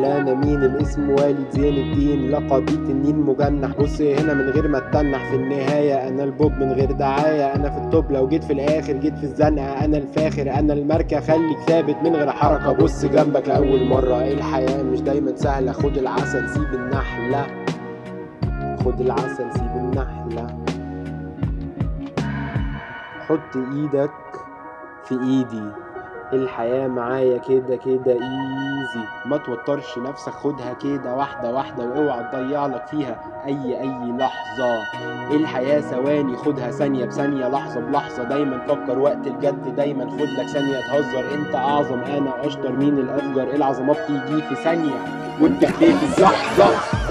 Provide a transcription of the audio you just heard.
انا مين الاسم والد زين الدين لقبي تنين مجنح بص هنا من غير ما تتنح في النهاية انا البوب من غير دعاية انا في التوب لو جيت في الاخر جيت في الزنقة انا الفاخر انا الماركة خليك ثابت من غير حركة بص جنبك لأول مرة الحياة مش دايما سهلة خد العسل سيب النحلة خد العسل سيب النحلة حط ايدك في ايدي الحياة معايا كده كده ايزي ما توترش نفسك خدها كده واحدة واحدة واوعى تضيع لك فيها اي اي لحظة الحياة ثواني خدها ثانية بثانية لحظة بلحظة دايما فكر وقت الجد دايما خد لك ثانية تهزر انت اعظم انا اشطر مين الافجر العظمات تيجي في ثانية وانت في لحظة